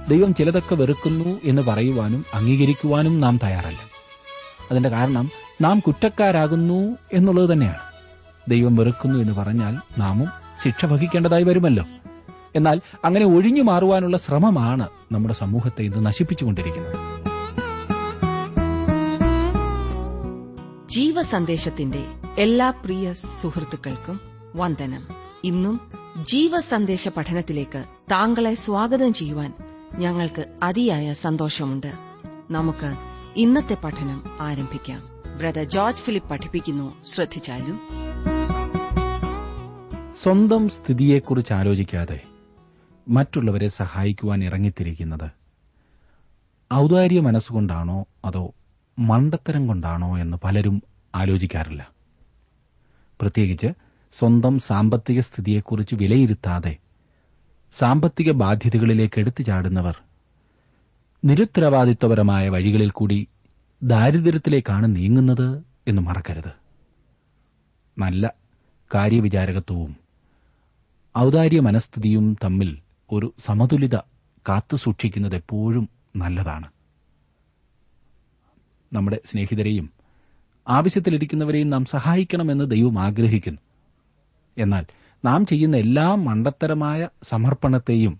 ദൈവം ചിലതൊക്കെ വെറുക്കുന്നു എന്ന് പറയുവാനും അംഗീകരിക്കുവാനും നാം തയ്യാറല്ല അതിന്റെ കാരണം നാം കുറ്റക്കാരാകുന്നു എന്നുള്ളത് തന്നെയാണ് ദൈവം വെറുക്കുന്നു എന്ന് പറഞ്ഞാൽ നാമും ശിക്ഷ വഹിക്കേണ്ടതായി വരുമല്ലോ എന്നാൽ അങ്ങനെ ഒഴിഞ്ഞു മാറുവാനുള്ള ശ്രമമാണ് നമ്മുടെ സമൂഹത്തെ ഇന്ന് നശിപ്പിച്ചുകൊണ്ടിരിക്കുന്നത് ജീവസന്ദേശത്തിന്റെ എല്ലാ പ്രിയ സുഹൃത്തുക്കൾക്കും വന്ദനം ഇന്നും ജീവസന്ദേശ പഠനത്തിലേക്ക് താങ്കളെ സ്വാഗതം ചെയ്യുവാൻ ഞങ്ങൾക്ക് അതിയായ സന്തോഷമുണ്ട് നമുക്ക് ഇന്നത്തെ പഠനം ആരംഭിക്കാം ബ്രദർ ജോർജ് ഫിലിപ്പ് പഠിപ്പിക്കുന്നു ശ്രദ്ധിച്ചാലും സ്വന്തം സ്ഥിതിയെക്കുറിച്ച് ആലോചിക്കാതെ മറ്റുള്ളവരെ സഹായിക്കുവാൻ ഇറങ്ങിത്തിരിക്കുന്നത് ഔദാര്യ മനസ്സുകൊണ്ടാണോ അതോ മണ്ടത്തരം കൊണ്ടാണോ എന്ന് പലരും ആലോചിക്കാറില്ല പ്രത്യേകിച്ച് സ്വന്തം സാമ്പത്തിക സ്ഥിതിയെക്കുറിച്ച് വിലയിരുത്താതെ സാമ്പത്തിക ബാധ്യതകളിലേക്ക് എടുത്തു ചാടുന്നവർ നിരുത്തരവാദിത്വപരമായ വഴികളിൽ കൂടി ദാരിദ്ര്യത്തിലേക്കാണ് നീങ്ങുന്നത് എന്ന് മറക്കരുത് നല്ല കാര്യവിചാരകത്വവും ഔദാര്യ മനസ്ഥിതിയും തമ്മിൽ ഒരു സമതുലിത കാത്തുസൂക്ഷിക്കുന്നത് എപ്പോഴും നല്ലതാണ് നമ്മുടെ സ്നേഹിതരെയും ആവശ്യത്തിലിരിക്കുന്നവരെയും നാം സഹായിക്കണമെന്ന് ദൈവം ആഗ്രഹിക്കുന്നു എന്നാൽ നാം ചെയ്യുന്ന എല്ലാ മണ്ടത്തരമായ സമർപ്പണത്തെയും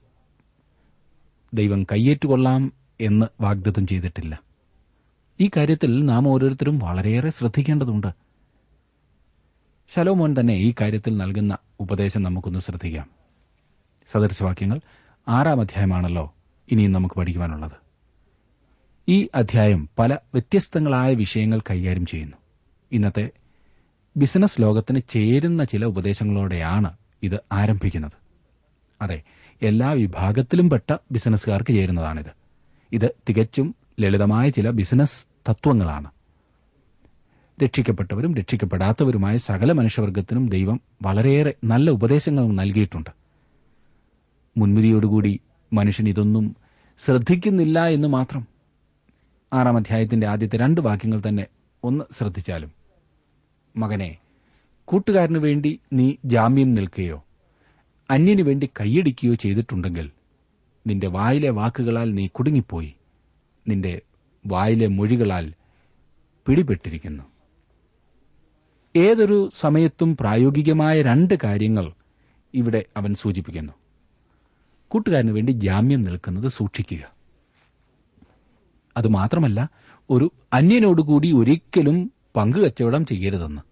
ദൈവം കയ്യേറ്റുകൊള്ളാം എന്ന് വാഗ്ദത്തം ചെയ്തിട്ടില്ല ഈ കാര്യത്തിൽ നാം ഓരോരുത്തരും വളരെയേറെ ശ്രദ്ധിക്കേണ്ടതുണ്ട് ശലോമോൻ തന്നെ ഈ കാര്യത്തിൽ നൽകുന്ന ഉപദേശം നമുക്കൊന്ന് ശ്രദ്ധിക്കാം സദൃശവാക്യങ്ങൾ ആറാം അധ്യായമാണല്ലോ ഇനിയും നമുക്ക് പഠിക്കുവാനുള്ളത് ഈ അധ്യായം പല വ്യത്യസ്തങ്ങളായ വിഷയങ്ങൾ കൈകാര്യം ചെയ്യുന്നു ഇന്നത്തെ ബിസിനസ് ലോകത്തിന് ചേരുന്ന ചില ഉപദേശങ്ങളോടെയാണ് ഇത് ആരംഭിക്കുന്നത് അതെ എല്ലാ വിഭാഗത്തിലും പെട്ട ബിസിനസ്സുകാർക്ക് ചേരുന്നതാണിത് ഇത് തികച്ചും ലളിതമായ ചില ബിസിനസ് തത്വങ്ങളാണ് രക്ഷിക്കപ്പെട്ടവരും രക്ഷിക്കപ്പെടാത്തവരുമായ സകല മനുഷ്യവർഗത്തിനും ദൈവം വളരെയേറെ നല്ല ഉപദേശങ്ങൾ നൽകിയിട്ടുണ്ട് മുൻവിധിയോടുകൂടി മനുഷ്യൻ ഇതൊന്നും ശ്രദ്ധിക്കുന്നില്ല എന്ന് മാത്രം ആറാം അധ്യായത്തിന്റെ ആദ്യത്തെ രണ്ട് വാക്യങ്ങൾ തന്നെ ഒന്ന് ശ്രദ്ധിച്ചാലും മകനെ കൂട്ടുകാരനു വേണ്ടി നീ ജാമ്യം നിൽക്കുകയോ അന്യനു വേണ്ടി കൈയടിക്കുകയോ ചെയ്തിട്ടുണ്ടെങ്കിൽ നിന്റെ വായിലെ വാക്കുകളാൽ നീ കുടുങ്ങിപ്പോയി നിന്റെ വായിലെ മൊഴികളാൽ പിടിപെട്ടിരിക്കുന്നു ഏതൊരു സമയത്തും പ്രായോഗികമായ രണ്ട് കാര്യങ്ങൾ ഇവിടെ അവൻ സൂചിപ്പിക്കുന്നു കൂട്ടുകാരന് വേണ്ടി ജാമ്യം നിൽക്കുന്നത് സൂക്ഷിക്കുക അതുമാത്രമല്ല ഒരു അന്യനോടുകൂടി ഒരിക്കലും പങ്കുകച്ചവടം ചെയ്യരുതെന്ന്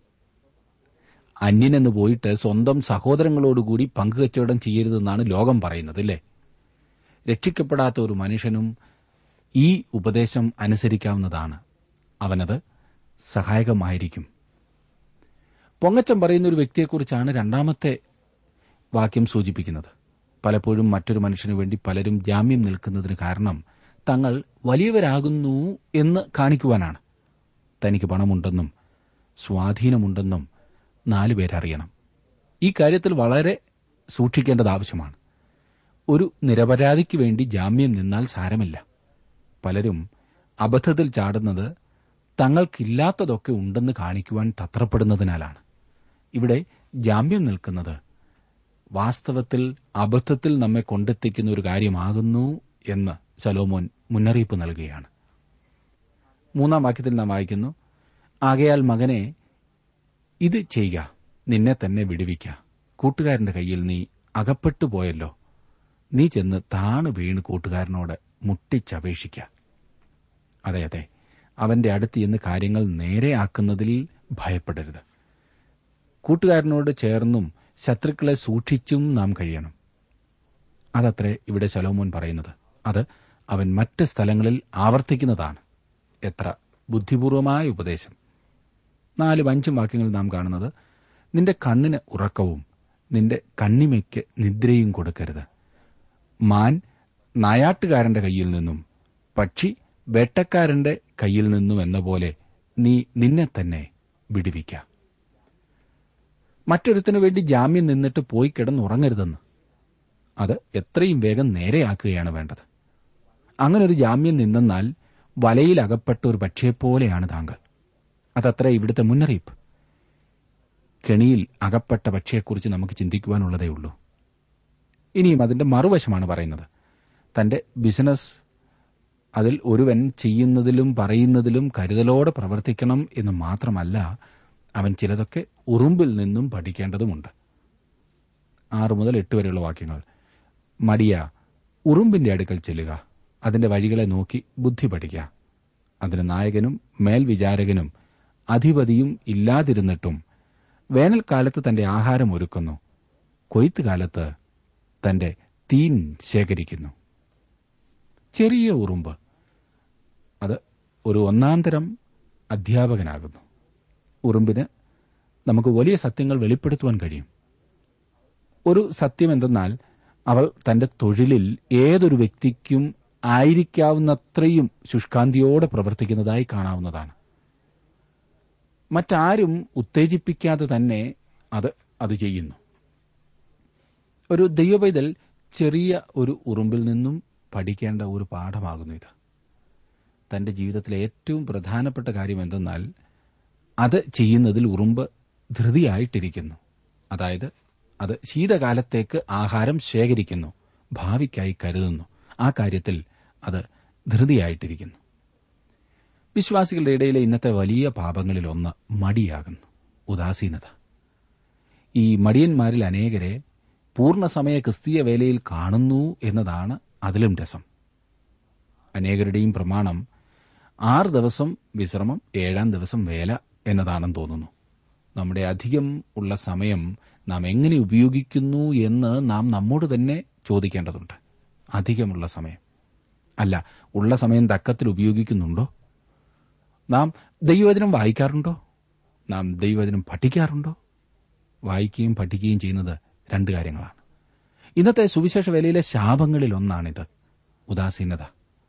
അന്യനെന്ന് പോയിട്ട് സ്വന്തം സഹോദരങ്ങളോടുകൂടി പങ്കുകച്ചവടം ചെയ്യരുതെന്നാണ് ലോകം പറയുന്നത് അല്ലേ രക്ഷിക്കപ്പെടാത്ത ഒരു മനുഷ്യനും ഈ ഉപദേശം അനുസരിക്കാവുന്നതാണ് അവനത് സഹായകമായിരിക്കും പൊങ്ങച്ചം പറയുന്ന ഒരു വ്യക്തിയെക്കുറിച്ചാണ് രണ്ടാമത്തെ വാക്യം സൂചിപ്പിക്കുന്നത് പലപ്പോഴും മറ്റൊരു മനുഷ്യനു വേണ്ടി പലരും ജാമ്യം നിൽക്കുന്നതിന് കാരണം തങ്ങൾ വലിയവരാകുന്നു എന്ന് കാണിക്കുവാനാണ് തനിക്ക് പണമുണ്ടെന്നും സ്വാധീനമുണ്ടെന്നും നാലുപേരറിയണം ഈ കാര്യത്തിൽ വളരെ സൂക്ഷിക്കേണ്ടത് ആവശ്യമാണ് ഒരു നിരപരാധിക്ക് വേണ്ടി ജാമ്യം നിന്നാൽ സാരമില്ല പലരും അബദ്ധത്തിൽ ചാടുന്നത് തങ്ങൾക്കില്ലാത്തതൊക്കെ ഉണ്ടെന്ന് കാണിക്കുവാൻ തത്രപ്പെടുന്നതിനാലാണ് ഇവിടെ ജാമ്യം നിൽക്കുന്നത് വാസ്തവത്തിൽ അബദ്ധത്തിൽ നമ്മെ കൊണ്ടെത്തിക്കുന്ന ഒരു കാര്യമാകുന്നു എന്ന് സലോമോൻ മുന്നറിയിപ്പ് നൽകുകയാണ് മൂന്നാം വാക്യത്തിൽ നാം വായിക്കുന്നു ആകയാൽ മകനെ ഇത് ചെയ്യുക നിന്നെ തന്നെ വിടുവിക്ക കൂട്ടുകാരന്റെ കയ്യിൽ നീ അകപ്പെട്ടു പോയല്ലോ നീ ചെന്ന് താണ് വീണ് കൂട്ടുകാരനോട് മുട്ടിച്ചപേക്ഷിക്ക അതെ അതെ അവന്റെ അടുത്ത് ചെന്ന് കാര്യങ്ങൾ നേരെയാക്കുന്നതിൽ ഭയപ്പെടരുത് കൂട്ടുകാരനോട് ചേർന്നും ശത്രുക്കളെ സൂക്ഷിച്ചും നാം കഴിയണം അതത്രേ ഇവിടെ ശലോമോൻ പറയുന്നത് അത് അവൻ മറ്റ് സ്ഥലങ്ങളിൽ ആവർത്തിക്കുന്നതാണ് എത്ര ബുദ്ധിപൂർവമായ ഉപദേശം നാലും അഞ്ചും വാക്യങ്ങൾ നാം കാണുന്നത് നിന്റെ കണ്ണിന് ഉറക്കവും നിന്റെ കണ്ണിമയ്ക്ക് നിദ്രയും കൊടുക്കരുത് മാൻ നായാട്ടുകാരന്റെ കയ്യിൽ നിന്നും പക്ഷി വേട്ടക്കാരന്റെ കയ്യിൽ നിന്നും എന്ന പോലെ നീ നിന്നെ തന്നെ വിടുവിക്ക മറ്റൊരുത്തിനു വേണ്ടി ജാമ്യം നിന്നിട്ട് പോയി കിടന്നുറങ്ങരുതെന്ന് അത് എത്രയും വേഗം നേരെയാക്കുകയാണ് വേണ്ടത് അങ്ങനെ ഒരു ജാമ്യം നിന്നെന്നാൽ വലയിൽ അകപ്പെട്ട ഒരു പക്ഷിയെപ്പോലെയാണ് താങ്കൾ അതത്ര ഇവിടുത്തെ മുന്നറിയിപ്പ് കെണിയിൽ അകപ്പെട്ട പക്ഷിയെക്കുറിച്ച് നമുക്ക് ചിന്തിക്കുവാനുള്ളതേ ഉള്ളൂ ഇനിയും അതിന്റെ മറുവശമാണ് പറയുന്നത് തന്റെ ബിസിനസ് അതിൽ ഒരുവൻ ചെയ്യുന്നതിലും പറയുന്നതിലും കരുതലോടെ പ്രവർത്തിക്കണം എന്ന് മാത്രമല്ല അവൻ ചിലതൊക്കെ ഉറുമ്പിൽ നിന്നും പഠിക്കേണ്ടതുമുണ്ട് ആറ് മുതൽ എട്ട് വരെയുള്ള വാക്യങ്ങൾ മടിയ ഉറുമ്പിന്റെ അടുക്കൽ ചെല്ലുക അതിന്റെ വഴികളെ നോക്കി ബുദ്ധി പഠിക്കുക അതിന് നായകനും മേൽവിചാരകനും അധിപതിയും ഇല്ലാതിരുന്നിട്ടും വേനൽക്കാലത്ത് തന്റെ ആഹാരം ഒരുക്കുന്നു കൊയ്ത്ത് കാലത്ത് തന്റെ തീൻ ശേഖരിക്കുന്നു ചെറിയ ഉറുമ്പ് അത് ഒരു ഒന്നാം തരം അധ്യാപകനാകുന്നു ഉറുമ്പിന് നമുക്ക് വലിയ സത്യങ്ങൾ വെളിപ്പെടുത്തുവാൻ കഴിയും ഒരു സത്യം എന്തെന്നാൽ അവൾ തന്റെ തൊഴിലിൽ ഏതൊരു വ്യക്തിക്കും ആയിരിക്കാവുന്നത്രയും ശുഷ്കാന്തിയോടെ പ്രവർത്തിക്കുന്നതായി കാണാവുന്നതാണ് മറ്റാരും ഉത്തേജിപ്പിക്കാതെ തന്നെ അത് അത് ചെയ്യുന്നു ഒരു ദൈവപൈതൽ ചെറിയ ഒരു ഉറുമ്പിൽ നിന്നും പഠിക്കേണ്ട ഒരു പാഠമാകുന്നു ഇത് തന്റെ ജീവിതത്തിലെ ഏറ്റവും പ്രധാനപ്പെട്ട കാര്യം എന്തെന്നാൽ അത് ചെയ്യുന്നതിൽ ഉറുമ്പ് ധൃതിയായിട്ടിരിക്കുന്നു അതായത് അത് ശീതകാലത്തേക്ക് ആഹാരം ശേഖരിക്കുന്നു ഭാവിക്കായി കരുതുന്നു ആ കാര്യത്തിൽ അത് ധൃതിയായിട്ടിരിക്കുന്നു വിശ്വാസികളുടെ ഇടയിലെ ഇന്നത്തെ വലിയ പാപങ്ങളിൽ ഒന്ന് മടിയാകുന്നു ഉദാസീനത ഈ മടിയന്മാരിൽ അനേകരെ പൂർണ്ണസമയ ക്രിസ്തീയ വേലയിൽ കാണുന്നു എന്നതാണ് അതിലും രസം അനേകരുടെയും പ്രമാണം ആറ് ദിവസം വിശ്രമം ഏഴാം ദിവസം വേല എന്നതാണെന്ന് തോന്നുന്നു നമ്മുടെ അധികം ഉള്ള സമയം നാം എങ്ങനെ ഉപയോഗിക്കുന്നു എന്ന് നാം നമ്മോട് തന്നെ ചോദിക്കേണ്ടതുണ്ട് അധികമുള്ള സമയം അല്ല ഉള്ള സമയം തക്കത്തിൽ ഉപയോഗിക്കുന്നുണ്ടോ നാം ദൈവവചനം വായിക്കാറുണ്ടോ നാം ദൈവവചനം പഠിക്കാറുണ്ടോ വായിക്കുകയും പഠിക്കുകയും ചെയ്യുന്നത് രണ്ട് കാര്യങ്ങളാണ് ഇന്നത്തെ സുവിശേഷ വേലയിലെ ശാപങ്ങളിൽ ഒന്നാണിത് ഉദാസീനത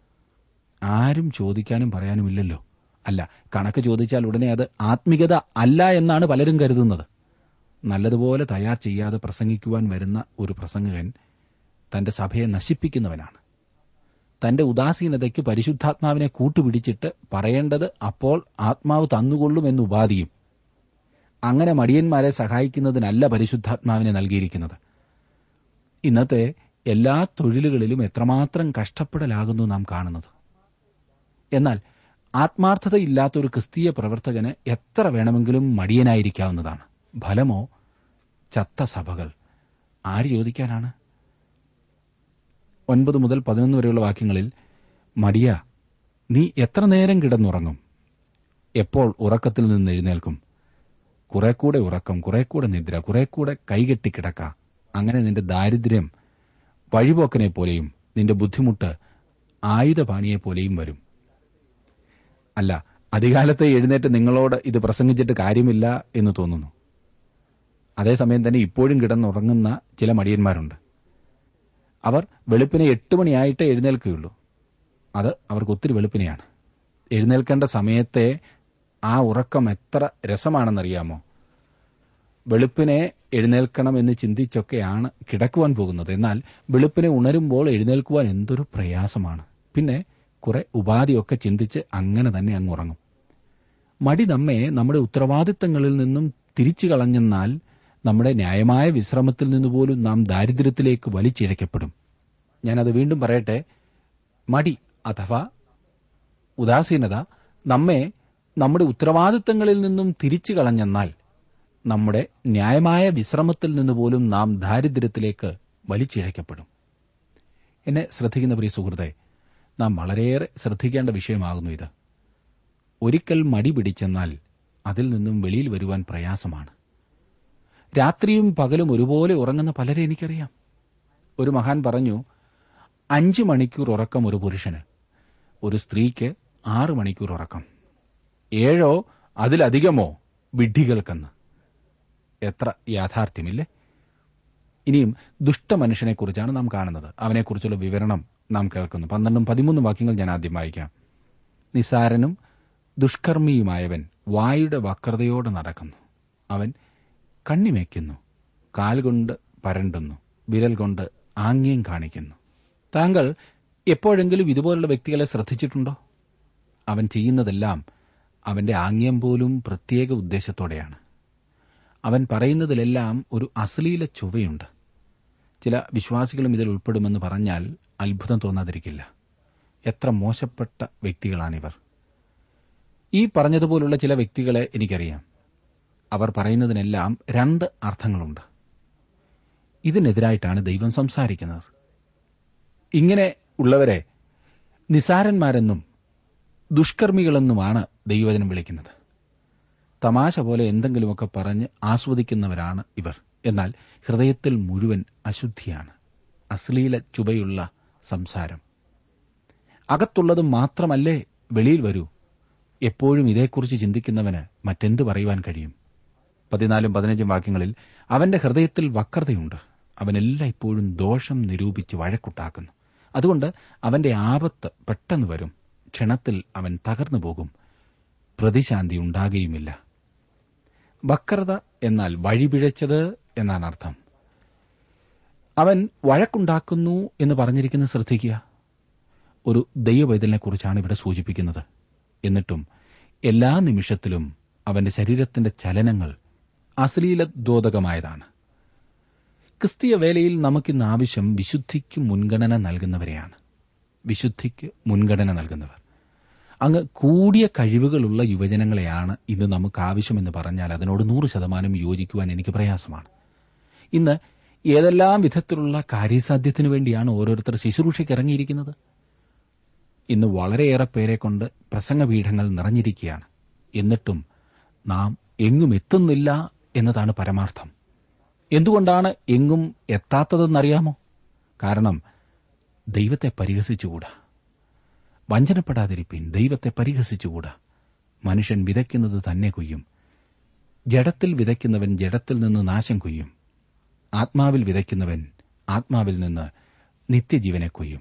ആരും ചോദിക്കാനും പറയാനുമില്ലല്ലോ അല്ല കണക്ക് ചോദിച്ചാൽ ഉടനെ അത് ആത്മികത അല്ല എന്നാണ് പലരും കരുതുന്നത് നല്ലതുപോലെ തയ്യാർ ചെയ്യാതെ പ്രസംഗിക്കുവാൻ വരുന്ന ഒരു പ്രസംഗകൻ തന്റെ സഭയെ നശിപ്പിക്കുന്നവനാണ് തന്റെ ഉദാസീനതയ്ക്ക് പരിശുദ്ധാത്മാവിനെ കൂട്ടുപിടിച്ചിട്ട് പറയേണ്ടത് അപ്പോൾ ആത്മാവ് തന്നുകൊള്ളുമെന്ന് ഉപാധിയും അങ്ങനെ മടിയന്മാരെ സഹായിക്കുന്നതിനല്ല പരിശുദ്ധാത്മാവിനെ നൽകിയിരിക്കുന്നത് ഇന്നത്തെ എല്ലാ തൊഴിലുകളിലും എത്രമാത്രം കഷ്ടപ്പെടലാകുന്നു നാം കാണുന്നത് എന്നാൽ ആത്മാർത്ഥതയില്ലാത്ത ഒരു ക്രിസ്തീയ പ്രവർത്തകന് എത്ര വേണമെങ്കിലും മടിയനായിരിക്കാവുന്നതാണ് ഫലമോ ചത്ത സഭകൾ ആര് ചോദിക്കാനാണ് ഒൻപത് മുതൽ പതിനൊന്ന് വരെയുള്ള വാക്യങ്ങളിൽ മടിയ നീ എത്ര നേരം കിടന്നുറങ്ങും എപ്പോൾ ഉറക്കത്തിൽ നിന്ന് എഴുന്നേൽക്കും കുറെ കൂടെ ഉറക്കം കുറെ കൂടെ നിദ്ര കുറെ കൂടെ കൈകെട്ടി കിടക്ക അങ്ങനെ നിന്റെ ദാരിദ്ര്യം വഴിപോക്കനെ പോലെയും നിന്റെ ബുദ്ധിമുട്ട് ആയുധപാണിയെ പോലെയും വരും അല്ല അധികാലത്തെ എഴുന്നേറ്റ് നിങ്ങളോട് ഇത് പ്രസംഗിച്ചിട്ട് കാര്യമില്ല എന്ന് തോന്നുന്നു അതേസമയം തന്നെ ഇപ്പോഴും കിടന്നുറങ്ങുന്ന ചില മടിയന്മാരുണ്ട് അവർ വെളുപ്പിനെ എട്ട് മണിയായിട്ടേ എഴുന്നേൽക്കുകയുള്ളൂ അത് അവർക്ക് ഒത്തിരി വെളുപ്പിനെയാണ് എഴുന്നേൽക്കേണ്ട സമയത്തെ ആ ഉറക്കം എത്ര രസമാണെന്നറിയാമോ വെളുപ്പിനെ എഴുന്നേൽക്കണമെന്ന് ചിന്തിച്ചൊക്കെയാണ് കിടക്കുവാൻ പോകുന്നത് എന്നാൽ വെളുപ്പിനെ ഉണരുമ്പോൾ എഴുന്നേൽക്കുവാൻ എന്തൊരു പ്രയാസമാണ് പിന്നെ കുറെ ഉപാധിയൊക്കെ ചിന്തിച്ച് അങ്ങനെ തന്നെ അങ്ങ് ഉറങ്ങും മടി നമ്മെ നമ്മുടെ ഉത്തരവാദിത്തങ്ങളിൽ നിന്നും തിരിച്ചു കളഞ്ഞെന്നാൽ നമ്മുടെ ന്യായമായ വിശ്രമത്തിൽ നിന്നുപോലും നാം ദാരിദ്ര്യത്തിലേക്ക് വലിച്ചിഴക്കപ്പെടും ഞാനത് വീണ്ടും പറയട്ടെ മടി അഥവാ ഉദാസീനത നമ്മെ നമ്മുടെ ഉത്തരവാദിത്തങ്ങളിൽ നിന്നും തിരിച്ചു കളഞ്ഞെന്നാൽ നമ്മുടെ ന്യായമായ വിശ്രമത്തിൽ നിന്നുപോലും നാം ദാരിദ്ര്യത്തിലേക്ക് വലിച്ചിഴക്കപ്പെടും എന്നെ ശ്രദ്ധിക്കുന്ന പ്രിയ സുഹൃത്തെ നാം വളരെയേറെ ശ്രദ്ധിക്കേണ്ട വിഷയമാകുന്നു ഇത് ഒരിക്കൽ മടി പിടിച്ചെന്നാൽ അതിൽ നിന്നും വെളിയിൽ വരുവാൻ പ്രയാസമാണ് രാത്രിയും പകലും ഒരുപോലെ ഉറങ്ങുന്ന പലരെ എനിക്കറിയാം ഒരു മഹാൻ പറഞ്ഞു അഞ്ച് മണിക്കൂർ ഉറക്കം ഒരു പുരുഷന് ഒരു സ്ത്രീക്ക് ആറ് മണിക്കൂർ ഉറക്കം ഏഴോ അതിലധികമോ വിഡ്ഢികൾക്കെന്ന് എത്ര യാഥാർത്ഥ്യമില്ലേ ഇനിയും ദുഷ്ടമനുഷ്യനെക്കുറിച്ചാണ് നാം കാണുന്നത് അവനെക്കുറിച്ചുള്ള വിവരണം നാം കേൾക്കുന്നു പന്ത്രണ്ടും പതിമൂന്നും വാക്യങ്ങൾ ഞാൻ ആദ്യം വായിക്കാം നിസാരനും ദുഷ്കർമ്മിയുമായവൻ വായുടെ വക്രതയോടെ നടക്കുന്നു അവൻ കണ്ണിമയ്ക്കുന്നു കാൽ കൊണ്ട് പരണ്ടുന്നു വിരൽ കൊണ്ട് ആംഗ്യം കാണിക്കുന്നു താങ്കൾ എപ്പോഴെങ്കിലും ഇതുപോലുള്ള വ്യക്തികളെ ശ്രദ്ധിച്ചിട്ടുണ്ടോ അവൻ ചെയ്യുന്നതെല്ലാം അവന്റെ ആംഗ്യം പോലും പ്രത്യേക ഉദ്ദേശത്തോടെയാണ് അവൻ പറയുന്നതിലെല്ലാം ഒരു അശ്ലീല ചുവയുണ്ട് ചില വിശ്വാസികളും ഇതിൽ ഉൾപ്പെടുമെന്ന് പറഞ്ഞാൽ അത്ഭുതം തോന്നാതിരിക്കില്ല എത്ര മോശപ്പെട്ട വ്യക്തികളാണിവർ ഈ പറഞ്ഞതുപോലുള്ള ചില വ്യക്തികളെ എനിക്കറിയാം അവർ പറയുന്നതിനെല്ലാം രണ്ട് അർത്ഥങ്ങളുണ്ട് ഇതിനെതിരായിട്ടാണ് ദൈവം സംസാരിക്കുന്നത് ഇങ്ങനെ ഉള്ളവരെ നിസാരന്മാരെന്നും ദുഷ്കർമ്മികളെന്നുമാണ് ദൈവവചനം വിളിക്കുന്നത് തമാശ പോലെ എന്തെങ്കിലുമൊക്കെ പറഞ്ഞ് ആസ്വദിക്കുന്നവരാണ് ഇവർ എന്നാൽ ഹൃദയത്തിൽ മുഴുവൻ അശുദ്ധിയാണ് അശ്ലീല ചുവയുള്ള സംസാരം അകത്തുള്ളത് മാത്രമല്ലേ വെളിയിൽ വരൂ എപ്പോഴും ഇതേക്കുറിച്ച് ചിന്തിക്കുന്നവന് മറ്റെന്ത് പറയുവാൻ കഴിയും പതിനാലും പതിനഞ്ചും വാക്യങ്ങളിൽ അവന്റെ ഹൃദയത്തിൽ വക്രതയുണ്ട് അവനെല്ലാം ഇപ്പോഴും ദോഷം നിരൂപിച്ച് വഴക്കുണ്ടാക്കുന്നു അതുകൊണ്ട് അവന്റെ ആപത്ത് പെട്ടെന്ന് വരും ക്ഷണത്തിൽ അവൻ തകർന്നു പോകും പ്രതിശാന്തി ഉണ്ടാകുകയുമില്ല വക്രത എന്നാൽ വഴിപിഴച്ചത് എന്നാണ് അർത്ഥം അവൻ വഴക്കുണ്ടാക്കുന്നു എന്ന് പറഞ്ഞിരിക്കുന്നത് ശ്രദ്ധിക്കുക ഒരു ദൈവവൈതലിനെ കുറിച്ചാണ് ഇവിടെ സൂചിപ്പിക്കുന്നത് എന്നിട്ടും എല്ലാ നിമിഷത്തിലും അവന്റെ ശരീരത്തിന്റെ ചലനങ്ങൾ അശ്ലീലദ്യോതകമായതാണ് ക്രിസ്തീയ വേലയിൽ നമുക്കിന്ന് ആവശ്യം വിശുദ്ധിക്ക് മുൻഗണന നൽകുന്നവരെയാണ് വിശുദ്ധിക്ക് മുൻഗണന നൽകുന്നവർ അങ്ങ് കൂടിയ കഴിവുകളുള്ള യുവജനങ്ങളെയാണ് ഇന്ന് നമുക്ക് ആവശ്യമെന്ന് പറഞ്ഞാൽ അതിനോട് നൂറ് ശതമാനം യോജിക്കുവാൻ എനിക്ക് പ്രയാസമാണ് ഇന്ന് ഏതെല്ലാം വിധത്തിലുള്ള കാര്യസാധ്യത്തിനു വേണ്ടിയാണ് ഓരോരുത്തർ ശുശ്രൂഷയ്ക്ക് ഇറങ്ങിയിരിക്കുന്നത് ഇന്ന് വളരെയേറെ പേരെ കൊണ്ട് പ്രസംഗപീഠങ്ങൾ നിറഞ്ഞിരിക്കുകയാണ് എന്നിട്ടും നാം എങ്ങും എത്തുന്നില്ല എന്നതാണ് പരമാർത്ഥം എന്തുകൊണ്ടാണ് എങ്ങും എത്താത്തതെന്നറിയാമോ കാരണം ദൈവത്തെ പരിഹസിച്ചുകൂടാ വഞ്ചനപ്പെടാതിരിപ്പിൻ ദൈവത്തെ പരിഹസിച്ചുകൂടാ മനുഷ്യൻ വിതയ്ക്കുന്നത് തന്നെ കൊയ്യും ജഡത്തിൽ വിതയ്ക്കുന്നവൻ ജഡത്തിൽ നിന്ന് നാശം കൊയ്യും ആത്മാവിൽ വിതയ്ക്കുന്നവൻ ആത്മാവിൽ നിന്ന് നിത്യജീവനെ കൊയ്യും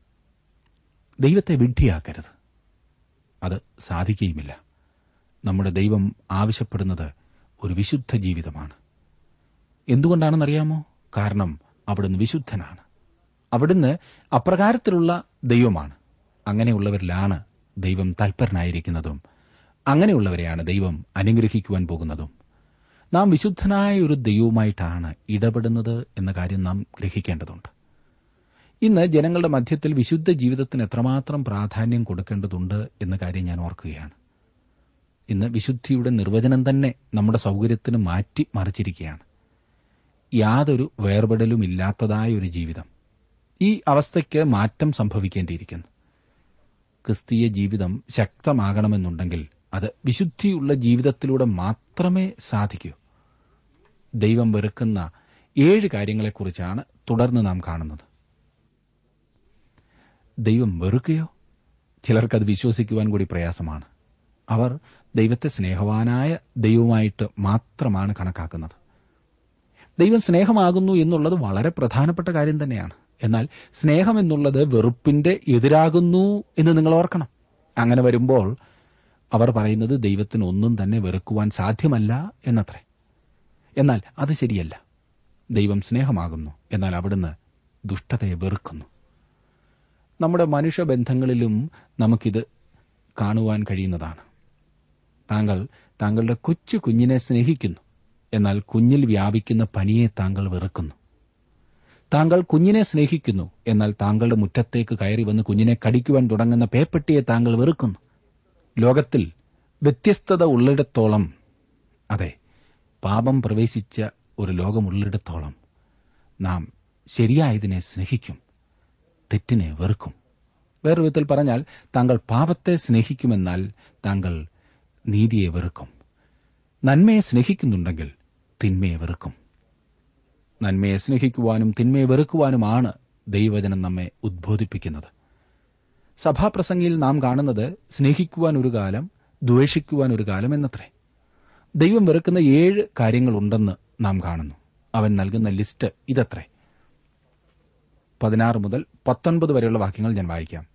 ദൈവത്തെ വിഡ്ഢിയാക്കരുത് അത് സാധിക്കുകയുമില്ല നമ്മുടെ ദൈവം ആവശ്യപ്പെടുന്നത് ഒരു വിശുദ്ധ ജീവിതമാണ് എന്തുകൊണ്ടാണെന്നറിയാമോ കാരണം അവിടുന്ന് വിശുദ്ധനാണ് അവിടുന്ന് അപ്രകാരത്തിലുള്ള ദൈവമാണ് അങ്ങനെയുള്ളവരിലാണ് ദൈവം തൽപരനായിരിക്കുന്നതും അങ്ങനെയുള്ളവരെയാണ് ദൈവം അനുഗ്രഹിക്കുവാൻ പോകുന്നതും നാം വിശുദ്ധനായ ഒരു ദൈവവുമായിട്ടാണ് ഇടപെടുന്നത് എന്ന കാര്യം നാം ഗ്രഹിക്കേണ്ടതുണ്ട് ഇന്ന് ജനങ്ങളുടെ മധ്യത്തിൽ വിശുദ്ധ ജീവിതത്തിന് എത്രമാത്രം പ്രാധാന്യം കൊടുക്കേണ്ടതുണ്ട് എന്ന കാര്യം ഞാൻ ഓർക്കുകയാണ് ഇന്ന് വിശുദ്ധിയുടെ നിർവചനം തന്നെ നമ്മുടെ സൗകര്യത്തിന് മാറ്റി മറിച്ചിരിക്കുകയാണ് യാതൊരു വേർപെടലും ഇല്ലാത്തതായ ഒരു ജീവിതം ഈ അവസ്ഥയ്ക്ക് മാറ്റം സംഭവിക്കേണ്ടിയിരിക്കുന്നു ക്രിസ്തീയ ജീവിതം ശക്തമാകണമെന്നുണ്ടെങ്കിൽ അത് വിശുദ്ധിയുള്ള ജീവിതത്തിലൂടെ മാത്രമേ സാധിക്കൂ ദൈവം വെറുക്കുന്ന ഏഴ് കാര്യങ്ങളെക്കുറിച്ചാണ് തുടർന്ന് നാം കാണുന്നത് ദൈവം വെറുക്കുകയോ ചിലർക്കത് വിശ്വസിക്കുവാൻ കൂടി പ്രയാസമാണ് അവർ ദൈവത്തെ സ്നേഹവാനായ ദൈവമായിട്ട് മാത്രമാണ് കണക്കാക്കുന്നത് ദൈവം സ്നേഹമാകുന്നു എന്നുള്ളത് വളരെ പ്രധാനപ്പെട്ട കാര്യം തന്നെയാണ് എന്നാൽ സ്നേഹം എന്നുള്ളത് വെറുപ്പിന്റെ എതിരാകുന്നു എന്ന് നിങ്ങൾ ഓർക്കണം അങ്ങനെ വരുമ്പോൾ അവർ പറയുന്നത് ദൈവത്തിന് ഒന്നും തന്നെ വെറുക്കുവാൻ സാധ്യമല്ല എന്നത്രേ എന്നാൽ അത് ശരിയല്ല ദൈവം സ്നേഹമാകുന്നു എന്നാൽ അവിടുന്ന് ദുഷ്ടതയെ വെറുക്കുന്നു നമ്മുടെ മനുഷ്യബന്ധങ്ങളിലും നമുക്കിത് കാണുവാൻ കഴിയുന്നതാണ് താങ്കൾ താങ്കളുടെ കൊച്ചു കുഞ്ഞിനെ സ്നേഹിക്കുന്നു എന്നാൽ കുഞ്ഞിൽ വ്യാപിക്കുന്ന പനിയെ താങ്കൾ വെറുക്കുന്നു താങ്കൾ കുഞ്ഞിനെ സ്നേഹിക്കുന്നു എന്നാൽ താങ്കളുടെ മുറ്റത്തേക്ക് കയറി വന്ന് കുഞ്ഞിനെ കടിക്കുവാൻ തുടങ്ങുന്ന പേപ്പട്ടിയെ താങ്കൾ വെറുക്കുന്നു ലോകത്തിൽ വ്യത്യസ്തത ഉള്ളിടത്തോളം അതെ പാപം പ്രവേശിച്ച ഒരു ലോകമുള്ളിടത്തോളം നാം ശരിയായതിനെ സ്നേഹിക്കും തെറ്റിനെ വെറുക്കും വേറൊരു വിധത്തിൽ പറഞ്ഞാൽ താങ്കൾ പാപത്തെ സ്നേഹിക്കുമെന്നാൽ താങ്കൾ നീതിയെ വെറുക്കും നന്മയെ സ്നേഹിക്കുന്നുണ്ടെങ്കിൽ തിന്മയെ വെറുക്കും നന്മയെ സ്നേഹിക്കുവാനും തിന്മയെ വെറുക്കുവാനുമാണ് ദൈവവചനം നമ്മെ ഉദ്ബോധിപ്പിക്കുന്നത് സഭാപ്രസംഗിയിൽ നാം കാണുന്നത് സ്നേഹിക്കുവാൻ ഒരു കാലം ദ്വേഷിക്കുവാൻ ഒരു കാലം എന്നത്രേ ദൈവം വെറുക്കുന്ന ഏഴ് കാര്യങ്ങളുണ്ടെന്ന് നാം കാണുന്നു അവൻ നൽകുന്ന ലിസ്റ്റ് ഇതത്രേ പതിനാറ് മുതൽ പത്തൊൻപത് വരെയുള്ള വാക്യങ്ങൾ ഞാൻ വായിക്കാം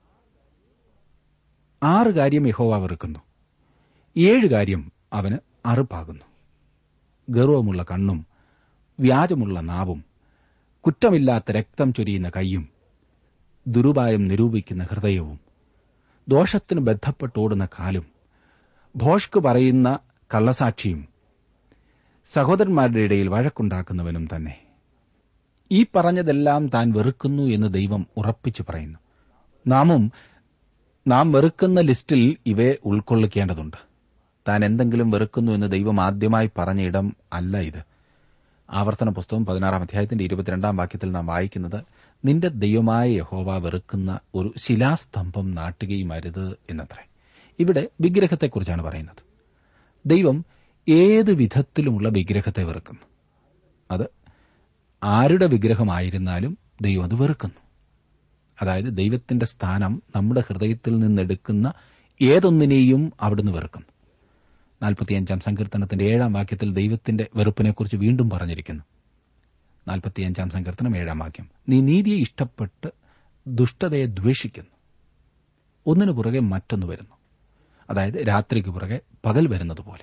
ആറ് കാര്യം യഹോവ വെറുക്കുന്നു ഏഴ് കാര്യം അവന് അറുപ്പാകുന്നു ഗർവമുള്ള കണ്ണും വ്യാജമുള്ള നാവും കുറ്റമില്ലാത്ത രക്തം ചൊരിയുന്ന കൈയും ദുരുപായം നിരൂപിക്കുന്ന ഹൃദയവും ദോഷത്തിന് ബന്ധപ്പെട്ടോടുന്ന കാലും ഭോഷ്ക് പറയുന്ന കള്ളസാക്ഷിയും സഹോദരന്മാരുടെ ഇടയിൽ വഴക്കുണ്ടാക്കുന്നവനും തന്നെ ഈ പറഞ്ഞതെല്ലാം താൻ വെറുക്കുന്നു എന്ന് ദൈവം ഉറപ്പിച്ചു പറയുന്നു നാമും നാം വെറുക്കുന്ന ലിസ്റ്റിൽ ഇവയെ ഉൾക്കൊള്ളിക്കേണ്ടതുണ്ട് താൻ എന്തെങ്കിലും വെറുക്കുന്നു എന്ന് ദൈവം ആദ്യമായി പറഞ്ഞ ഇടം അല്ല ഇത് ആവർത്തന പുസ്തകം പതിനാറാം അധ്യായത്തിന്റെ ഇരുപത്തിരണ്ടാം വാക്യത്തിൽ നാം വായിക്കുന്നത് നിന്റെ ദൈവമായ യഹോവ വെറുക്കുന്ന ഒരു ശിലാസ്തംഭം നാട്ടുകയും അരുത് എന്നത്രേ ഇവിടെ വിഗ്രഹത്തെക്കുറിച്ചാണ് പറയുന്നത് ദൈവം ഏത് വിധത്തിലുമുള്ള വിഗ്രഹത്തെ വെറുക്കുന്നു അത് ആരുടെ വിഗ്രഹമായിരുന്നാലും ദൈവം അത് വെറുക്കുന്നു അതായത് ദൈവത്തിന്റെ സ്ഥാനം നമ്മുടെ ഹൃദയത്തിൽ നിന്നെടുക്കുന്ന ഏതൊന്നിനെയും അവിടുന്ന് വെറുക്കുന്നു നാൽപ്പത്തിയഞ്ചാം സങ്കീർത്തനത്തിന്റെ ഏഴാം വാക്യത്തിൽ ദൈവത്തിന്റെ വെറുപ്പിനെക്കുറിച്ച് വീണ്ടും പറഞ്ഞിരിക്കുന്നു നാൽപ്പത്തിയഞ്ചാം സങ്കീർത്തനം ഏഴാം വാക്യം നീ നീതിയെ ഇഷ്ടപ്പെട്ട് ദുഷ്ടതയെ ദ്വേഷിക്കുന്നു ഒന്നിനു പുറകെ മറ്റൊന്ന് വരുന്നു അതായത് രാത്രിക്ക് പുറകെ പകൽ വരുന്നത് പോലെ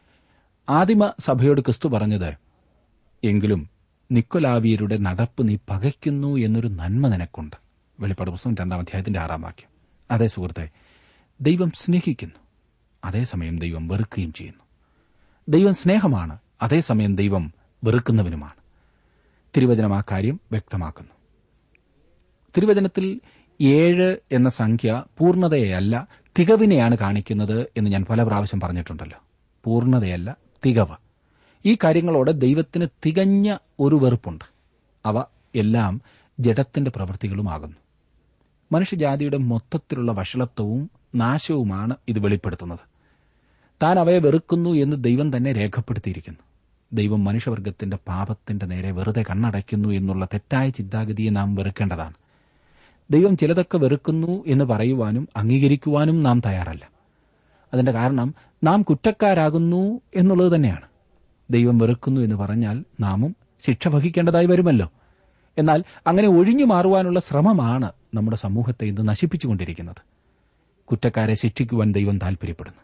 ആദിമ സഭയോട് ക്രിസ്തു പറഞ്ഞത് എങ്കിലും നിക്കൊലാവിയരുടെ നടപ്പ് നീ പകയ്ക്കുന്നു എന്നൊരു നന്മ നിനക്കുണ്ട് വെളിപ്പാട് പുസ്തകം രണ്ടാം അധ്യായത്തിന്റെ ആറാം വാക്യം അതേ സുഹൃത്തെ ദൈവം സ്നേഹിക്കുന്നു അതേസമയം ദൈവം വെറുക്കുകയും ചെയ്യുന്നു ദൈവം സ്നേഹമാണ് അതേസമയം ദൈവം വെറുക്കുന്നവനുമാണ് തിരുവചനം ആ കാര്യം വ്യക്തമാക്കുന്നു തിരുവചനത്തിൽ ഏഴ് എന്ന സംഖ്യ പൂർണ്ണതയല്ല തികവിനെയാണ് കാണിക്കുന്നത് എന്ന് ഞാൻ പല പ്രാവശ്യം പറഞ്ഞിട്ടുണ്ടല്ലോ പൂർണ്ണതയല്ല തികവ് ഈ കാര്യങ്ങളോട് ദൈവത്തിന് തികഞ്ഞ ഒരു വെറുപ്പുണ്ട് അവ എല്ലാം ജഡത്തിന്റെ പ്രവൃത്തികളുമാകുന്നു മനുഷ്യജാതിയുടെ മൊത്തത്തിലുള്ള വഷളത്വവും നാശവുമാണ് ഇത് വെളിപ്പെടുത്തുന്നത് താൻ അവയെ വെറുക്കുന്നു എന്ന് ദൈവം തന്നെ രേഖപ്പെടുത്തിയിരിക്കുന്നു ദൈവം മനുഷ്യവർഗത്തിന്റെ പാപത്തിന്റെ നേരെ വെറുതെ കണ്ണടയ്ക്കുന്നു എന്നുള്ള തെറ്റായ ചിന്താഗതിയെ നാം വെറുക്കേണ്ടതാണ് ദൈവം ചിലതൊക്കെ വെറുക്കുന്നു എന്ന് പറയുവാനും അംഗീകരിക്കുവാനും നാം തയ്യാറല്ല അതിന്റെ കാരണം നാം കുറ്റക്കാരാകുന്നു എന്നുള്ളത് തന്നെയാണ് ദൈവം വെറുക്കുന്നു എന്ന് പറഞ്ഞാൽ നാമും ശിക്ഷ വഹിക്കേണ്ടതായി വരുമല്ലോ എന്നാൽ അങ്ങനെ ഒഴിഞ്ഞു മാറുവാനുള്ള ശ്രമമാണ് നമ്മുടെ സമൂഹത്തെ ഇന്ന് നശിപ്പിച്ചുകൊണ്ടിരിക്കുന്നത് കുറ്റക്കാരെ ശിക്ഷിക്കുവാൻ ദൈവം താൽപര്യപ്പെടുന്നു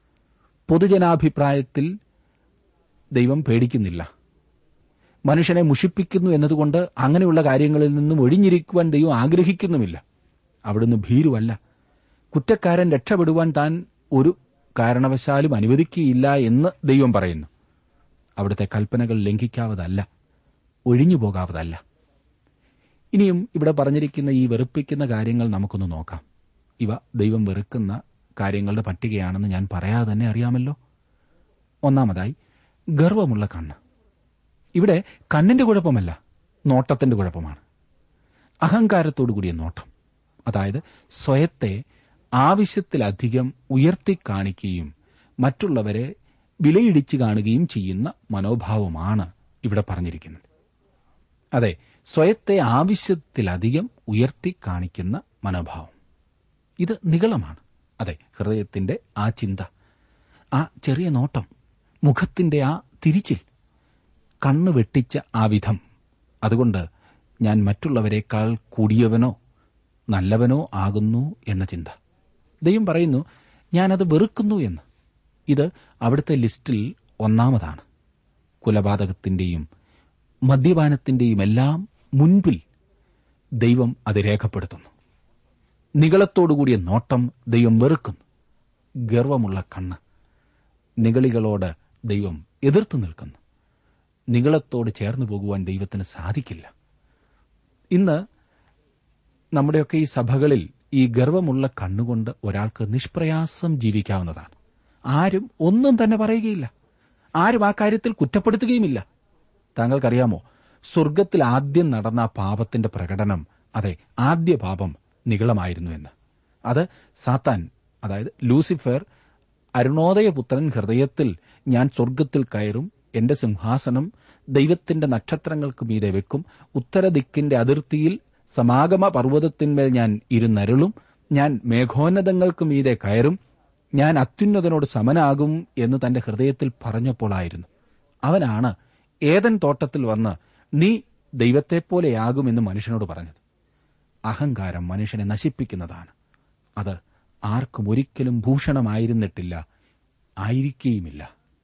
പൊതുജനാഭിപ്രായത്തിൽ ദൈവം പേടിക്കുന്നില്ല മനുഷ്യനെ മുഷിപ്പിക്കുന്നു എന്നതുകൊണ്ട് അങ്ങനെയുള്ള കാര്യങ്ങളിൽ നിന്നും ഒഴിഞ്ഞിരിക്കുവാൻ ദൈവം ആഗ്രഹിക്കുന്നുമില്ല അവിടുന്ന് ഭീരുവല്ല കുറ്റക്കാരൻ രക്ഷപ്പെടുവാൻ താൻ ഒരു കാരണവശാലും അനുവദിക്കുകയില്ല എന്ന് ദൈവം പറയുന്നു അവിടുത്തെ കൽപ്പനകൾ ലംഘിക്കാവതല്ല ഒഴിഞ്ഞു പോകാവതല്ല ഇനിയും ഇവിടെ പറഞ്ഞിരിക്കുന്ന ഈ വെറുപ്പിക്കുന്ന കാര്യങ്ങൾ നമുക്കൊന്ന് നോക്കാം ഇവ ദൈവം വെറുക്കുന്ന കാര്യങ്ങളുടെ പട്ടികയാണെന്ന് ഞാൻ പറയാതെ തന്നെ അറിയാമല്ലോ ഒന്നാമതായി ഗർവമുള്ള കണ്ണ് ഇവിടെ കണ്ണിന്റെ കുഴപ്പമല്ല നോട്ടത്തിന്റെ കുഴപ്പമാണ് അഹങ്കാരത്തോടു കൂടിയ നോട്ടം അതായത് സ്വയത്തെ ആവശ്യത്തിലധികം ഉയർത്തിക്കാണിക്കുകയും മറ്റുള്ളവരെ വിലയിടിച്ചു കാണുകയും ചെയ്യുന്ന മനോഭാവമാണ് ഇവിടെ പറഞ്ഞിരിക്കുന്നത് അതെ സ്വയത്തെ ആവശ്യത്തിലധികം ഉയർത്തി കാണിക്കുന്ന മനോഭാവം ഇത് നികളമാണ് അതെ ഹൃദയത്തിന്റെ ആ ചിന്ത ആ ചെറിയ നോട്ടം മുഖത്തിന്റെ ആ തിരിച്ചിൽ കണ്ണു വെട്ടിച്ച ആ വിധം അതുകൊണ്ട് ഞാൻ മറ്റുള്ളവരെക്കാൾ കൂടിയവനോ നല്ലവനോ ആകുന്നു എന്ന ചിന്ത ദൈവം പറയുന്നു ഞാനത് വെറുക്കുന്നു എന്ന് ഇത് അവിടുത്തെ ലിസ്റ്റിൽ ഒന്നാമതാണ് കുലപാതകത്തിന്റെയും മദ്യപാനത്തിന്റെയും എല്ലാം മുൻപിൽ ദൈവം അത് രേഖപ്പെടുത്തുന്നു നികളത്തോടുകൂടിയ നോട്ടം ദൈവം വെറുക്കുന്നു ഗർവമുള്ള കണ്ണ് നികളികളോട് ദൈവം എതിർത്തു നിൽക്കുന്നു നികളത്തോട് ചേർന്നു പോകുവാൻ ദൈവത്തിന് സാധിക്കില്ല ഇന്ന് നമ്മുടെയൊക്കെ ഈ സഭകളിൽ ഈ ഗർവമുള്ള കണ്ണുകൊണ്ട് ഒരാൾക്ക് നിഷ്പ്രയാസം ജീവിക്കാവുന്നതാണ് ആരും ഒന്നും തന്നെ പറയുകയില്ല ആരും ആ കാര്യത്തിൽ കുറ്റപ്പെടുത്തുകയുമില്ല താങ്കൾക്കറിയാമോ സ്വർഗത്തിൽ ആദ്യം നടന്ന ആ പാപത്തിന്റെ പ്രകടനം അതെ ആദ്യ പാപം നികളമായിരുന്നു എന്ന് അത് സാത്താൻ അതായത് ലൂസിഫർ അരുണോദയപുത്രൻ ഹൃദയത്തിൽ ഞാൻ സ്വർഗത്തിൽ കയറും എന്റെ സിംഹാസനം ദൈവത്തിന്റെ നക്ഷത്രങ്ങൾക്ക് മീതെ വെക്കും ഉത്തരദിക്കിന്റെ അതിർത്തിയിൽ സമാഗമ പർവ്വതത്തിന്മേൽ ഞാൻ ഇരുന്നരുളും ഞാൻ മേഘോന്നതങ്ങൾക്ക് മീതെ കയറും ഞാൻ അത്യുന്നതനോട് സമനാകും എന്ന് തന്റെ ഹൃദയത്തിൽ പറഞ്ഞപ്പോളായിരുന്നു അവനാണ് ഏതൻ തോട്ടത്തിൽ വന്ന് നീ ദൈവത്തെപ്പോലെയാകുമെന്ന് മനുഷ്യനോട് പറഞ്ഞത് അഹങ്കാരം മനുഷ്യനെ നശിപ്പിക്കുന്നതാണ് അത് ആർക്കും ഒരിക്കലും ഭൂഷണമായിരുന്നിട്ടില്ല ആയിരിക്കുകയുമില്ല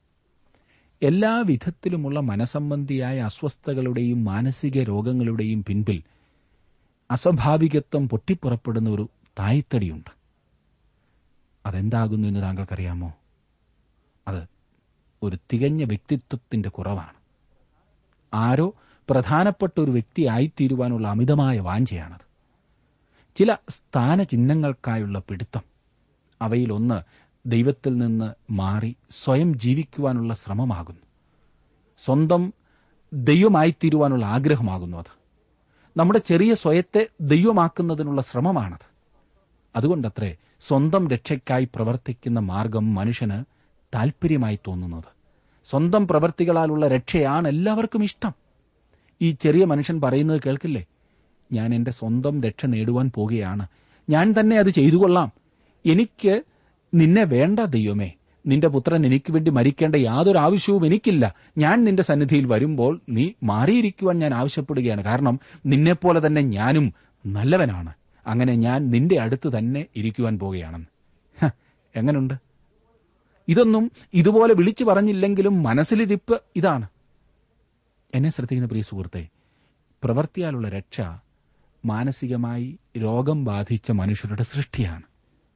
എല്ലാ വിധത്തിലുമുള്ള മനസംബന്ധിയായ അസ്വസ്ഥതകളുടെയും മാനസിക രോഗങ്ങളുടെയും പിൻപിൽ അസ്വാഭാവികത്വം പൊട്ടിപ്പുറപ്പെടുന്ന ഒരു തായ്തടിയുണ്ട് അതെന്താകുന്നു എന്ന് താങ്കൾക്കറിയാമോ അത് ഒരു തികഞ്ഞ വ്യക്തിത്വത്തിന്റെ കുറവാണ് ആരോ പ്രധാനപ്പെട്ട ഒരു വ്യക്തി ആയിത്തീരുവാനുള്ള അമിതമായ വാഞ്ചയാണത് ചില സ്ഥാനചിഹ്നങ്ങൾക്കായുള്ള പിടുത്തം അവയിലൊന്ന് ദൈവത്തിൽ നിന്ന് മാറി സ്വയം ജീവിക്കുവാനുള്ള ശ്രമമാകുന്നു സ്വന്തം ദൈവമായിത്തീരുവാനുള്ള ആഗ്രഹമാകുന്നു അത് നമ്മുടെ ചെറിയ സ്വയത്തെ ദൈവമാക്കുന്നതിനുള്ള ശ്രമമാണത് അതുകൊണ്ടത്രേ സ്വന്തം രക്ഷയ്ക്കായി പ്രവർത്തിക്കുന്ന മാർഗം മനുഷ്യന് താൽപര്യമായി തോന്നുന്നത് സ്വന്തം പ്രവൃത്തികളാലുള്ള രക്ഷയാണ് എല്ലാവർക്കും ഇഷ്ടം ഈ ചെറിയ മനുഷ്യൻ പറയുന്നത് കേൾക്കില്ലേ ഞാൻ എന്റെ സ്വന്തം രക്ഷ നേടുവാൻ പോകുകയാണ് ഞാൻ തന്നെ അത് ചെയ്തു കൊള്ളാം എനിക്ക് നിന്നെ വേണ്ട ദൈവമേ നിന്റെ പുത്രൻ എനിക്ക് വേണ്ടി മരിക്കേണ്ട യാതൊരു ആവശ്യവും എനിക്കില്ല ഞാൻ നിന്റെ സന്നിധിയിൽ വരുമ്പോൾ നീ മാറിയിരിക്കുവാൻ ഞാൻ ആവശ്യപ്പെടുകയാണ് കാരണം നിന്നെപ്പോലെ തന്നെ ഞാനും നല്ലവനാണ് അങ്ങനെ ഞാൻ നിന്റെ അടുത്ത് തന്നെ ഇരിക്കുവാൻ പോകുകയാണെന്ന് ഹ, എങ്ങനുണ്ട് ഇതൊന്നും ഇതുപോലെ വിളിച്ചു പറഞ്ഞില്ലെങ്കിലും മനസ്സിലിരിപ്പ് ഇതാണ് എന്നെ ശ്രദ്ധിക്കുന്ന പ്രിയ സുഹൃത്തെ പ്രവൃത്തിയാലുള്ള രക്ഷ മാനസികമായി രോഗം ബാധിച്ച മനുഷ്യരുടെ സൃഷ്ടിയാണ്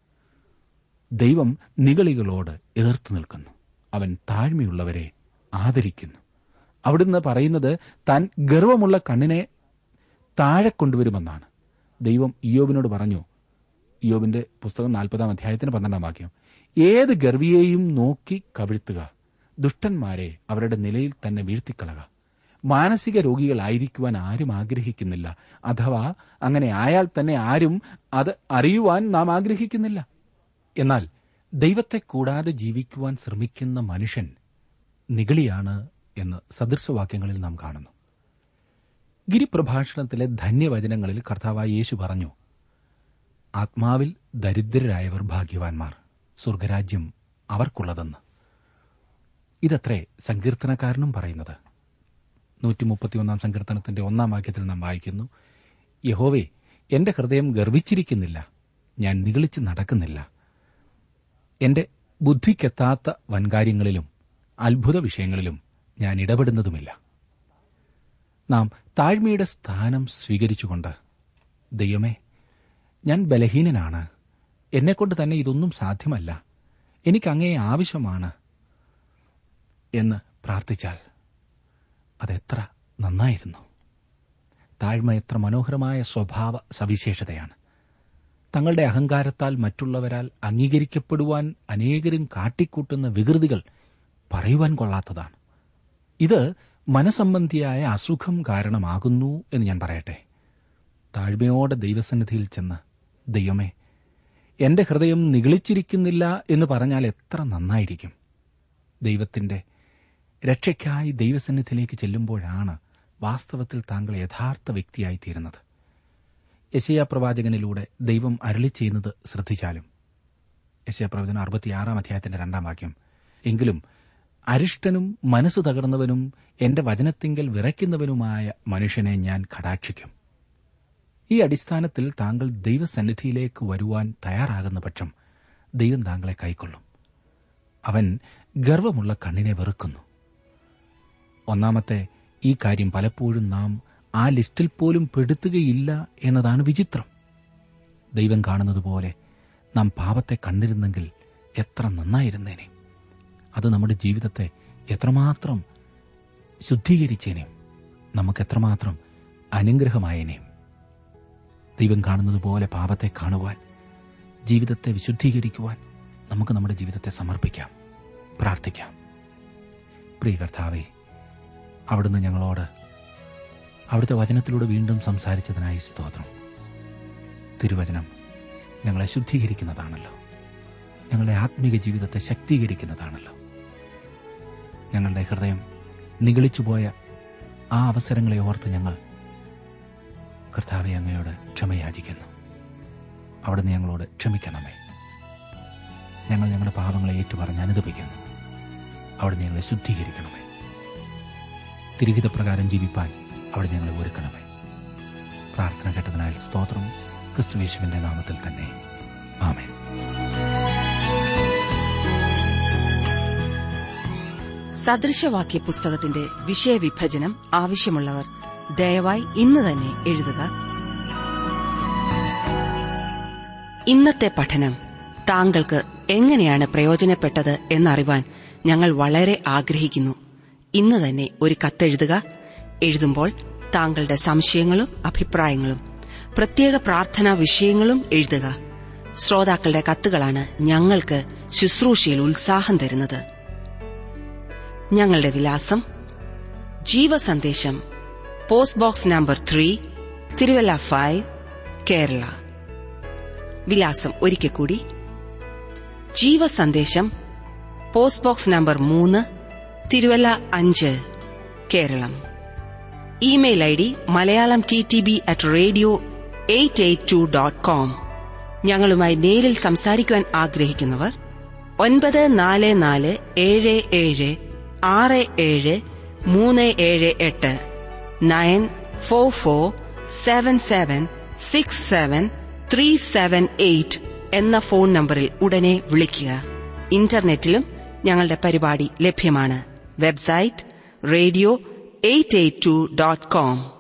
ദൈവം നിഗളികളോട് എതിർത്തു നിൽക്കുന്നു അവൻ താഴ്മയുള്ളവരെ ആദരിക്കുന്നു അവിടുന്ന് പറയുന്നത് താൻ ഗർവമുള്ള കണ്ണിനെ താഴെ കൊണ്ടുവരുമെന്നാണ് ദൈവം ഇയോബിനോട് പറഞ്ഞു ഇയോബിന്റെ പുസ്തകം നാൽപ്പതാം അധ്യായത്തിന് പന്ത്രണ്ടാം വാക്യം ഏത് ഗർവിയെയും നോക്കി കവിഴ്ത്തുക ദുഷ്ടന്മാരെ അവരുടെ നിലയിൽ തന്നെ വീഴ്ത്തിക്കളക മാനസിക രോഗികളായിരിക്കുവാൻ ആരും ആഗ്രഹിക്കുന്നില്ല അഥവാ അങ്ങനെ ആയാൽ തന്നെ ആരും അത് അറിയുവാൻ നാം ആഗ്രഹിക്കുന്നില്ല എന്നാൽ ദൈവത്തെ കൂടാതെ ജീവിക്കുവാൻ ശ്രമിക്കുന്ന മനുഷ്യൻ നിഗളിയാണ് എന്ന് സദൃശവാക്യങ്ങളിൽ നാം കാണുന്നു ഗിരിപ്രഭാഷണത്തിലെ ധന്യവചനങ്ങളിൽ കർത്താവായ യേശു പറഞ്ഞു ആത്മാവിൽ ദരിദ്രരായവർ ഭാഗ്യവാന്മാർ സ്വർഗരാജ്യം അവർക്കുള്ളതെന്ന് ഇതത്രേ സങ്കീർത്തനക്കാരനും പറയുന്നത് നൂറ്റി മുപ്പത്തിയൊന്നാം സങ്കീർത്തനത്തിന്റെ ഒന്നാം വാക്യത്തിൽ നാം വായിക്കുന്നു യഹോവേ എന്റെ ഹൃദയം ഗർവിച്ചിരിക്കുന്നില്ല ഞാൻ നിഗളിച്ച് നടക്കുന്നില്ല എന്റെ ബുദ്ധിക്കെത്താത്ത വൻകാര്യങ്ങളിലും അത്ഭുത വിഷയങ്ങളിലും ഞാൻ ഇടപെടുന്നതുമില്ല നാം താഴ്മയുടെ സ്ഥാനം സ്വീകരിച്ചുകൊണ്ട് ദൈവമേ ഞാൻ ബലഹീനനാണ് എന്നെക്കൊണ്ട് തന്നെ ഇതൊന്നും സാധ്യമല്ല എനിക്ക് അങ്ങയെ ആവശ്യമാണ് എന്ന് പ്രാർത്ഥിച്ചാൽ അതെത്ര നന്നായിരുന്നു താഴ്മ എത്ര മനോഹരമായ സ്വഭാവ സവിശേഷതയാണ് തങ്ങളുടെ അഹങ്കാരത്താൽ മറ്റുള്ളവരാൽ അംഗീകരിക്കപ്പെടുവാൻ അനേകരും കാട്ടിക്കൂട്ടുന്ന വികൃതികൾ പറയുവാൻ കൊള്ളാത്തതാണ് ഇത് മനസംബന്ധിയായ അസുഖം കാരണമാകുന്നു എന്ന് ഞാൻ പറയട്ടെ താഴ്മയോടെ ദൈവസന്നിധിയിൽ ചെന്ന് ദൈവമേ എന്റെ ഹൃദയം നിഗളിച്ചിരിക്കുന്നില്ല എന്ന് പറഞ്ഞാൽ എത്ര നന്നായിരിക്കും ദൈവത്തിന്റെ രക്ഷയ്ക്കായി ദൈവസന്നിധിയിലേക്ക് ചെല്ലുമ്പോഴാണ് വാസ്തവത്തിൽ താങ്കൾ യഥാർത്ഥ വ്യക്തിയായി തീരുന്നത് യശയാ പ്രവാചകനിലൂടെ ദൈവം അരളി ചെയ്യുന്നത് ശ്രദ്ധിച്ചാലും യശയാ പ്രവചനം അറുപത്തിയാറാം അധ്യായത്തിന്റെ രണ്ടാം വാക്യം എങ്കിലും അരിഷ്ടനും മനസ്സു തകർന്നവനും എന്റെ വചനത്തിങ്കൽ വിറയ്ക്കുന്നവനുമായ മനുഷ്യനെ ഞാൻ കടാക്ഷിക്കും ഈ അടിസ്ഥാനത്തിൽ താങ്കൾ ദൈവസന്നിധിയിലേക്ക് വരുവാൻ തയ്യാറാകുന്ന പക്ഷം ദൈവം താങ്കളെ കൈക്കൊള്ളും അവൻ ഗർവമുള്ള കണ്ണിനെ വെറുക്കുന്നു ഒന്നാമത്തെ ഈ കാര്യം പലപ്പോഴും നാം ആ ലിസ്റ്റിൽ പോലും പെടുത്തുകയില്ല എന്നതാണ് വിചിത്രം ദൈവം കാണുന്നതുപോലെ നാം പാപത്തെ കണ്ടിരുന്നെങ്കിൽ എത്ര നന്നായിരുന്നേനെ അത് നമ്മുടെ ജീവിതത്തെ എത്രമാത്രം ശുദ്ധീകരിച്ചേനേം നമുക്ക് എത്രമാത്രം അനുഗ്രഹമായേനേം ദൈവം കാണുന്നതുപോലെ പാപത്തെ കാണുവാൻ ജീവിതത്തെ വിശുദ്ധീകരിക്കുവാൻ നമുക്ക് നമ്മുടെ ജീവിതത്തെ സമർപ്പിക്കാം പ്രാർത്ഥിക്കാം പ്രിയ കർത്താവേ അവിടുന്ന് ഞങ്ങളോട് അവിടുത്തെ വചനത്തിലൂടെ വീണ്ടും സംസാരിച്ചതിനായി സ്തോത്രം തിരുവചനം ഞങ്ങളെ ശുദ്ധീകരിക്കുന്നതാണല്ലോ ഞങ്ങളുടെ ആത്മീക ജീവിതത്തെ ശക്തീകരിക്കുന്നതാണല്ലോ ഞങ്ങളുടെ ഹൃദയം നിഗളിച്ചുപോയ ആ അവസരങ്ങളെ ഓർത്ത് ഞങ്ങൾ കർത്താവെ അങ്ങയോട് ക്ഷമയാചിക്കുന്നു അവിടുന്ന് ഞങ്ങളോട് ക്ഷമിക്കണമേ ഞങ്ങൾ ഞങ്ങളുടെ പാപങ്ങളെ ഏറ്റുപറഞ്ഞ് അനുദപിക്കുന്നു അവിടുന്ന് ഞങ്ങളെ ശുദ്ധീകരിക്കണമേ തിരികിത പ്രകാരം ജീവിപ്പാൻ അവിടെ ഞങ്ങളെ ഒരുക്കണമേ പ്രാർത്ഥന കേട്ടതിനാൽ സ്തോത്രം ക്രിസ്തുവേശുവിന്റെ നാമത്തിൽ തന്നെ ആമേൻ സദൃശവാക്യ പുസ്തകത്തിന്റെ വിഷയവിഭജനം ആവശ്യമുള്ളവർ ദയവായി ഇന്ന് തന്നെ എഴുതുക ഇന്നത്തെ പഠനം താങ്കൾക്ക് എങ്ങനെയാണ് പ്രയോജനപ്പെട്ടത് എന്നറിവാൻ ഞങ്ങൾ വളരെ ആഗ്രഹിക്കുന്നു ഇന്ന് തന്നെ ഒരു കത്തെഴുതുക എഴുതുമ്പോൾ താങ്കളുടെ സംശയങ്ങളും അഭിപ്രായങ്ങളും പ്രത്യേക പ്രാർത്ഥനാ വിഷയങ്ങളും എഴുതുക ശ്രോതാക്കളുടെ കത്തുകളാണ് ഞങ്ങൾക്ക് ശുശ്രൂഷയിൽ ഉത്സാഹം തരുന്നത് ഞങ്ങളുടെ വിലാസം Jeevasandesham post box number three Thiruvalla five Kerala വിലാസം ഒരിക്കൽ കൂടി ജീവസന്ദേശം പോസ്റ്റ് ബോക്സ് നമ്പർ മൂന്ന് തിരുവല്ല അഞ്ച് Keralam email I D Malayalam T T B at radio eight eight two dot com ഞങ്ങളുമായി നേരിൽ സംസാരിക്കുവാൻ ആഗ്രഹിക്കുന്നവർ ഒൻപത് നാല് നാല് ഏഴ് ഏഴ് ആറ് ഏഴ് മൂന്ന് ഏഴ് എട്ട് nine four four seven seven six seven three seven eight എന്ന ഫോൺ നമ്പറിൽ ഉടനെ വിളിക്കുക ഇന്റർനെറ്റിലും ഞങ്ങളുടെ പരിപാടി ലഭ്യമാണ് website radio eight eight two dot com